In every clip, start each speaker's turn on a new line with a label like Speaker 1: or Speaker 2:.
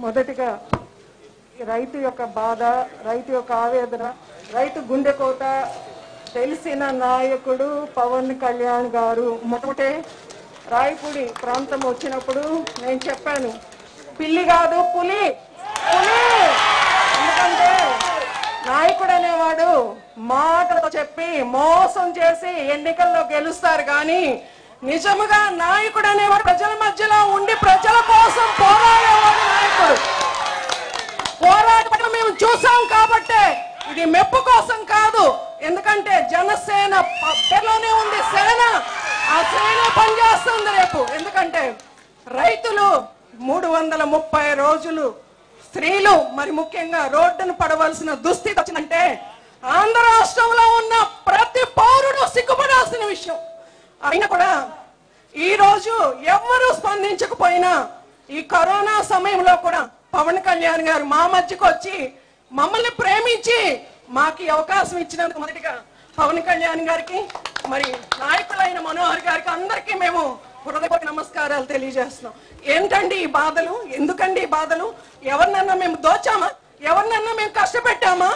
Speaker 1: మొదటిగా ఈ రైతు యొక్క బాధ రైతు యొక్క ఆవేదన రైతు గుండెకోత తెలిసిన నాయకుడు పవన్ కళ్యాణ్ గారు మొదటే రాయపూడి ప్రాంతం వచ్చినప్పుడు నేను చెప్పాను పిల్లి కాదు పులి పులి ఎందుకంటే నాయకుడు అనేవాడు మాటలతో చెప్పి మోసం చేసి ఎన్నికల్లో గెలుస్తారు కానీ నిజముగా నాయకుడు అనేవాడు ప్రజల మధ్యలో ఉండి ప్రజల కోసం పోరాడేవాడు నాయకుడు పోరాటం మేము చూసాం కాబట్టే ఇది మెప్పు కోసం కాదు ఎందుకంటే జనసేన ప- పేరులోనే ఉంది సేన ఆ సేన పనిచేస్తుంది రేపు ఎందుకంటే రైతులు మూడు వందల ముప్పై రోజులు స్త్రీలు మరి ముఖ్యంగా రోడ్డును పడవలసిన దుస్థితి వచ్చిందంటే ఆంధ్ర రాష్ట్రంలో ఉన్న ప్రతి పౌరుడు సిగ్గుపడాల్సిన విషయం అయినా కూడా ఈ రోజు ఎవరు స్పందించకపోయినా ఈ కరోనా సమయంలో కూడా పవన్ కళ్యాణ్ గారు మా మధ్యకు వచ్చి మమ్మల్ని ప్రేమించి మాకు ఈ అవకాశం ఇచ్చినందుకు మొదటిగా పవన్ కళ్యాణ్ గారికి మరి నాయకులైన మనోహర్ గారికి అందరికీ మేము హృదయపూర్వక నమస్కారాలు తెలియజేస్తున్నాం ఏంటండి ఈ బాధలు ఎందుకండి ఈ బాధలు ఎవరినన్నా మేము దోచామా ఎవరినన్నా మేము కష్టపెట్టామా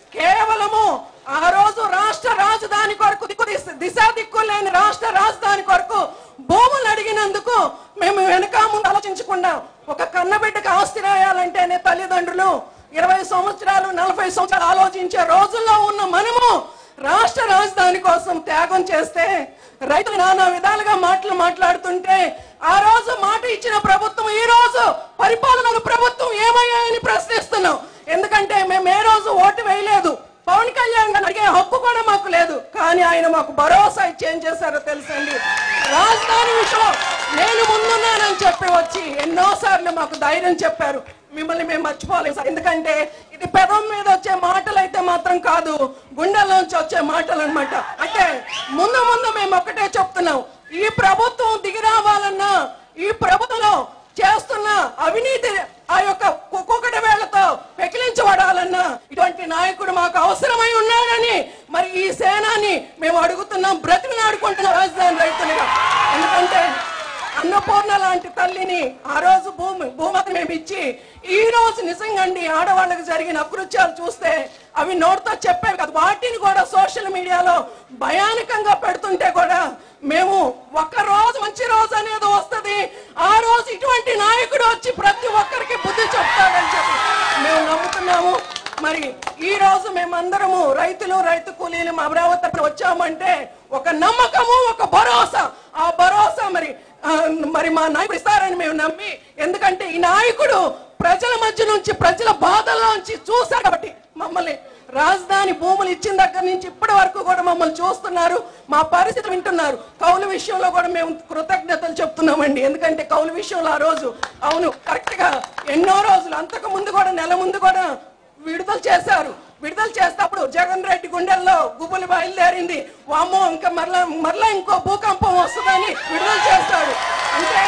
Speaker 1: కేవలము ఆ రోజు రాష్ట్ర రాజధాని కొరకు దిక్కు దిశ- దిశ దిక్కు లేని రాష్ట్ర రాజధాని కొరకు భూములు అడిగినందుకు మేము వెనక ముందు ఆలోచించకుండా ఒక కన్నబిడ్డకు ఆస్తి రాయాలంటేనే తల్లిదండ్రులు ఇరవై సంవత్సరాలు నలభై సంవత్సరాలు ఆలోచించే రోజుల్లో ఉన్న మనము రాష్ట్ర రాజధాని కోసం త్యాగం చేస్తే రైతులు నానా విధాలుగా మాటలు మాట్లాడుతుంటే ఆ రోజు మాట ఇచ్చిన ప్రభుత్వం ఈ రోజు పరిపాలన ప్రభుత్వం ఏమయ్యాయని ప్రశ్నిస్తున్నాం ఎందుకంటే మేము ఏ రోజు ఓటు వేయలేదు పవన్ కళ్యాణ్ గారు అడిగే హక్కు కూడా మాకు లేదు కానీ ఆయన మాకు భరోసా ఇచ్చి ఏం చేశారో తెలుసండి రాజధాని విషయం నేను ముందున్నానని చెప్పి వచ్చి ఎన్నోసార్లు మాకు ధైర్యం చెప్పారు మిమ్మల్ని మేము మర్చిపోలేదు సార్ ఎందుకంటే ఇది పెదం మీద వచ్చే మాటలు అయితే మాత్రం కాదు గుండెల్లోంచి వచ్చే మాటలు అన్నమాట అంటే ముందు ముందు మేము ఒక్కటే చెప్తున్నాం ఈ ప్రభుత్వం దిగి రావాలన్నా ఈ ప్రభుత్వంలో చేస్తున్న అవినీతి ఆ యొక్క కుక్కటి వేళ్లతో పెకిలించబడాలన్నా ఇటువంటి నాయకుడు మాకు అవసరమై ఉన్నాడని మరి ఈ సేనాని మేము అడుగుతున్నాం బ్రతిమలాడుకుంటున్నాం రాజధాని రైతులుగా ఎందుకంటే అన్నపూర్ణ లాంటి తల్లిని ఆ రోజు భూమి భూమతి మేము ఇచ్చి ఈ రోజు నిజంగా అండి ఆడవాళ్ళకి జరిగిన అకృత్యాలు చూస్తే అవి నోటితో చెప్పేవి కాదు వాటిని కూడా సోషల్ మీడియాలో భయానకంగా పెడుతుంటే కూడా మేము ఒక్క రోజు మంచి రోజు అనేది వస్తది ఆ రోజు ఇటువంటి నాయకుడు వచ్చి ప్రతి ఒక్కరికి బుద్ధి చెప్తాడని చెప్పి మేము నమ్ముతున్నాము మరి ఈ రోజు మేమందరము రైతులు రైతు కూలీలు అమరావతి అక్కడ వచ్చామంటే ఒక నమ్మకము ఒక భరోసా ఆ భరోసా మరి ఆ, మరి మా నాయకుడు ఇస్తారని మేము నమ్మి ఎందుకంటే ఈ నాయకుడు ప్రజల మధ్య నుంచి ప్రజల బాధల్లోంచి చూశారు కాబట్టి మమ్మల్ని రాజధాని భూములు ఇచ్చిన దగ్గర నుంచి ఇప్పటి వరకు కూడా మమ్మల్ని చూస్తున్నారు మా పరిస్థితి వింటున్నారు కౌలు విషయంలో కూడా మేము కృతజ్ఞతలు చెప్తున్నామండి ఎందుకంటే కౌలు విషయంలో ఆ రోజు అవును కరెక్ట్ గా ఎన్నో రోజులు అంతకు ముందు కూడా నెల ముందు కూడా విడుదల చేశారు విడుదల చేసేటప్పుడు జగన్ రెడ్డి గుండెల్లో గుబులు బయలుదేరింది వామ్మో ఇంకా మరలా మరలా ఇంకో భూకంపం వస్తుందని విడుదల చేశాడు అంటే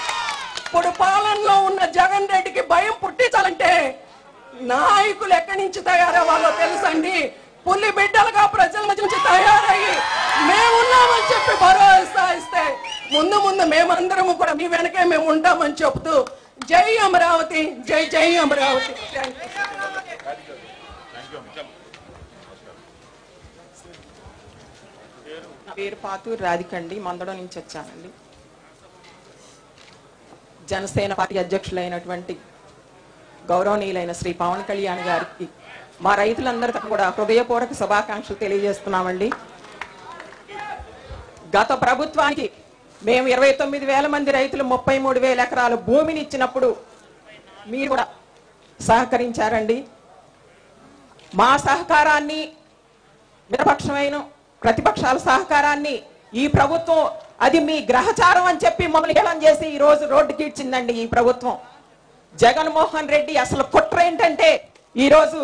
Speaker 1: ఇప్పుడు పాలనలో ఉన్న జగన్ రెడ్డికి భయం పుట్టించాలంటే నాయకులు ఎక్కడి నుంచి తయారవ్వాలో తెలుసండి పుల్లి బిడ్డలుగా ప్రజల మధ్య నుంచి తయారయ్యి మేమున్నామని చెప్పి భరోసా ఇస్తే ముందు ముందు మేమందరము కూడా మీ వెనకే మేము ఉంటామని చెప్తూ జై అమరావతి జై జై అమరావతి థ్యాంక్ యూ
Speaker 2: నా పేరు పాతూరు రాధికండి మందడం నుంచి వచ్చానండి జనసేన పార్టీ అధ్యక్షులైనటువంటి గౌరవనీయులైన శ్రీ పవన్ కళ్యాణ్ గారికి మా రైతులందరికీ కూడా హృదయపూర్వక శుభాకాంక్షలు తెలియజేస్తున్నామండి గత ప్రభుత్వానికి మేము ఇరవై తొమ్మిది వేల మంది రైతులు ముప్పై మూడు వేల ఎకరాల భూమిని ఇచ్చినప్పుడు మీరు కూడా సహకరించారండి మా సహకారాన్ని నిరపక్షమైన ప్రతిపక్షాల సహకారాన్ని ఈ ప్రభుత్వం అది మీ గ్రహచారం అని చెప్పి మమ్మల్ని హేళన చేసి ఈ రోజు రోడ్డుకి ఇచ్చిందండి ఈ ప్రభుత్వం జగన్మోహన్ రెడ్డి అసలు కుట్ర ఏంటంటే ఈ రోజు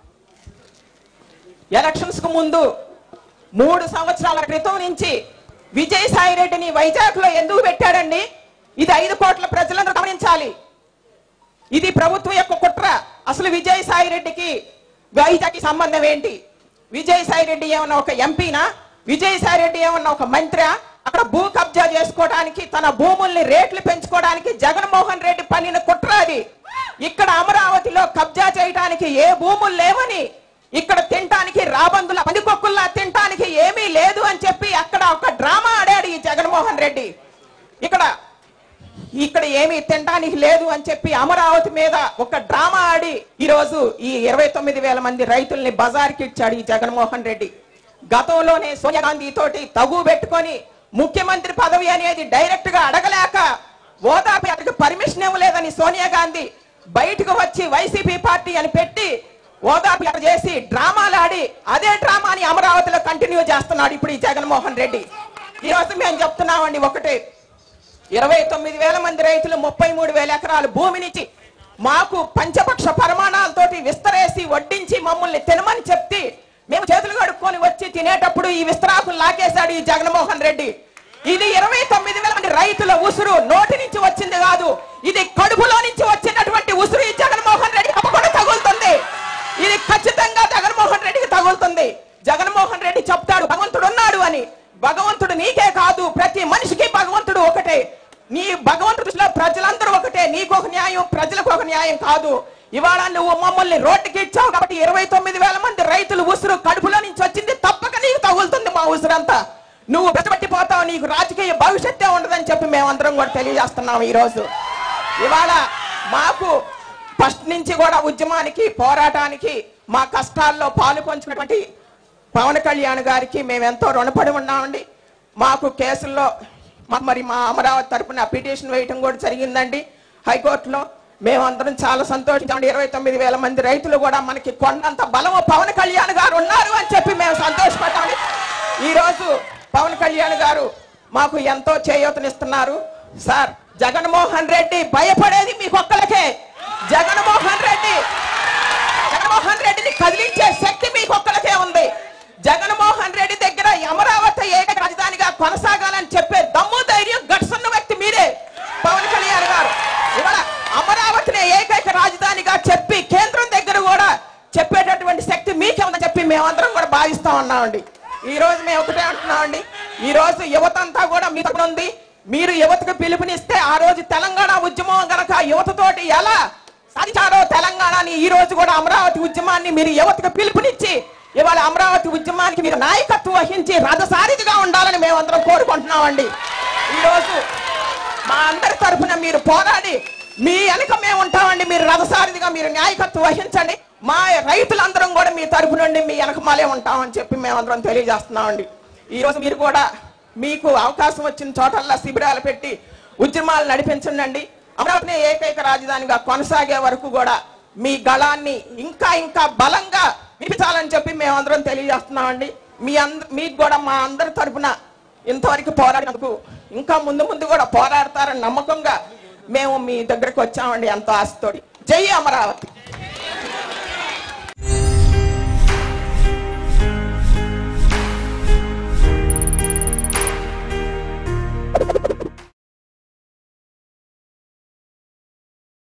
Speaker 2: ఎలక్షన్స్ కు ముందు మూడు సంవత్సరాల క్రితం నుంచి విజయసాయి రెడ్డిని వైజాగ్ లో ఎందుకు పెట్టాడండి ఇది ఐదు కోట్ల ప్రజలను గమనించాలి ఇది ప్రభుత్వం యొక్క కుట్ర అసలు విజయసాయి రెడ్డికి వైజాగ్ సంబంధం ఏంటి విజయసాయి రెడ్డి ఏమన్నా ఒక ఎంపీనా విజయసాయి రెడ్డి ఏమన్నా ఒక మంత్రి అక్కడ భూ కబ్జా చేసుకోవడానికి తన భూముల్ని రేట్లు పెంచుకోవడానికి జగన్మోహన్ రెడ్డి పన్నిన కుట్ర అది ఇక్కడ అమరావతిలో కబ్జా చేయడానికి ఏ భూములు లేవని ఇక్కడ తినటానికి రాబందుల పందికొక్కుల్లా తినటానికి ఏమీ లేదు అని చెప్పి అక్కడ ఒక డ్రామా ఆడాడు ఈ జగన్మోహన్ రెడ్డి ఇక్కడ ఇక్కడ ఏమీ తినడానికి లేదు అని చెప్పి అమరావతి మీద ఒక డ్రామా ఆడి ఈ రోజు ఈ ఇరవై తొమ్మిది వేల మంది రైతుల్ని బజార్కి ఇచ్చాడు ఈ జగన్మోహన్ రెడ్డి గతంలోనే సోనియా గాంధీ తోటి తగు పెట్టుకొని ముఖ్యమంత్రి పదవి అనేది డైరెక్ట్ గా అడగలేక ఓదాపి అతనికి పర్మిషన్ ఇవ్వలేదని సోనియా గాంధీ బయటకు వచ్చి వైసీపీ పార్టీ అని పెట్టి ఓదాపి అక్కడ చేసి డ్రామాలు ఆడి అదే డ్రామాని అమరావతిలో కంటిన్యూ చేస్తున్నాడు ఇప్పుడు ఈ జగన్మోహన్ రెడ్డి ఈ రోజు మేము చెప్తున్నామండి ఒకటే ఇరవై తొమ్మిది వేల మంది రైతులు ముప్పై మూడు వేల ఎకరాలు భూమినిచ్చి మాకు పంచపక్ష పరిమాణాలతోటి విస్తరేసి వడ్డించి మమ్మల్ని తినమని చెప్తే మేము చేతులు కడుక్కొని వచ్చి తినేటప్పుడు ఈ విస్తరాకులు లాగేశాడు ఈ జగన్మోహన్ రెడ్డి ఇది ఇరవై తొమ్మిది వేల మంది రైతుల ఉసురు నోటి నుంచి వచ్చింది కాదు ఇది కడుపులో నుంచి వచ్చినటువంటి ఉసురు ఈ జగన్మోహన్ రెడ్డి తప్పకుండా తగులుతుంది ఇది ఖచ్చితంగా జగన్మోహన్ రెడ్డికి తగులుతుంది జగన్మోహన్ రెడ్డి చెప్తాడు భగవంతుడు ఉన్నాడు అని భగవంతుడు నీకే కాదు ప్రతి మనిషికి భగవంతుడు ఒకటే నీ భగవంతుడు దృష్టిలో ప్రజలందరూ ఒకటే నీకు ఒక న్యాయం ప్రజలకు ఒక న్యాయం కాదు ఇవాళ నువ్వు మమ్మల్ని రోడ్డుకి ఇచ్చావు కాబట్టి ఇరవై తొమ్మిది వేల మంది రైతులు ఉసురు కడుపులో నుంచి వచ్చింది తప్పక నీకు తగులుతుంది మా ఉసురంతా నువ్వు బెతబట్టిపోతావు నీకు రాజకీయ భవిష్యత్తే ఉండదని చెప్పి మేమందరం కూడా తెలియజేస్తున్నాం ఈ రోజు ఇవాళ మాకు ఫస్ట్ నుంచి కూడా ఉద్యమానికి పోరాటానికి మా కష్టాల్లో పాలు పంచుకున్నటువంటి పవన్ కళ్యాణ్ గారికి మేము ఎంతో రుణపడి ఉన్నామండి మాకు కేసుల్లో మా- మరి మా అమరావతి తరపున పిటిషన్ వేయటం కూడా జరిగిందండి హైకోర్టులో మేమందరం చాలా సంతోషించామండి ఇరవై తొమ్మిది వేల మంది రైతులు కూడా మనకి కొండంత బలము పవన్ కళ్యాణ్ గారు ఉన్నారు అని చెప్పి మేము సంతోషపడ్డామండి ఈరోజు పవన్ కళ్యాణ్ గారు మాకు ఎంతో చేయూతనిస్తున్నారు సార్ జగన్మోహన్ రెడ్డి భయపడేది మీకు ఒక్కలకే జగన్మోహన్ రెడ్డి జగన్మోహన్ రెడ్డిని కదిలించే శక్తి మీకు ఒక్కలకే ఉంది జగన్మోహన్ రెడ్డి దగ్గర ఈ అమరావతి ఏక రాజధానిగా కొనసాగాలని చెప్పే దమ్ము ధైర్యం గట్సున్న వ్యక్తి మీరే పవన్ కళ్యాణ్ గారు ఇవాళ అమరావతిని ఏకైక రాజధానిగా చెప్పి కేంద్రం దగ్గర కూడా చెప్పేటటువంటి శక్తి మీకే ఉందని చెప్పి మేమందరం కూడా భావిస్తా ఉన్నామండి ఈ రోజు మేము ఒకటే అంటున్నామండి ఈ రోజు యువత అంతా కూడా మీ తరపున ఉంది మీరు యువతకు పిలుపునిస్తే ఆ రోజు తెలంగాణ ఉద్యమం గనక యువతతోటి ఎలా సాధించారో తెలంగాణని ఈ రోజు కూడా అమరావతి ఉద్యమాన్ని మీరు యువతకు పిలుపునిచ్చి ఇవాళ అమరావతి ఉద్యమానికి మీరు నాయకత్వం వహించి రథసారిదిగా ఉండాలని మేమందరం కోరుకుంటున్నామండి ఈ రోజు మా అందరి తరఫున మీరు పోరాడి మీ వెనక మేము ఉంటామండి మీరు రథసారిదిగా మీరు నాయకత్వం వహించండి మా రైతులందరం కూడా మీ తరపు నుండి మీ వెనక మాలే ఉంటామని చెప్పి మేమందరం తెలియజేస్తున్నామండి ఈ రోజు మీరు కూడా మీకు అవకాశం వచ్చిన చోటల్లా శిబిరాలు పెట్టి ఉద్యమాలు నడిపించండి అమరావతిని ఏకైక రాజధానిగా కొనసాగే వరకు కూడా మీ గళాన్ని ఇంకా ఇంకా బలంగా వినిపించాలని చెప్పి మేమందరం తెలియజేస్తున్నామండి మీ అంద మీకు కూడా మా అందరి తరపున ఇంతవరకు పోరాడినందుకు ఇంకా ముందు ముందు కూడా పోరాడతారని నమ్మకంగా మేము మీ దగ్గరకు వచ్చామండి ఎంతో ఆశతోటి జై అమరావతి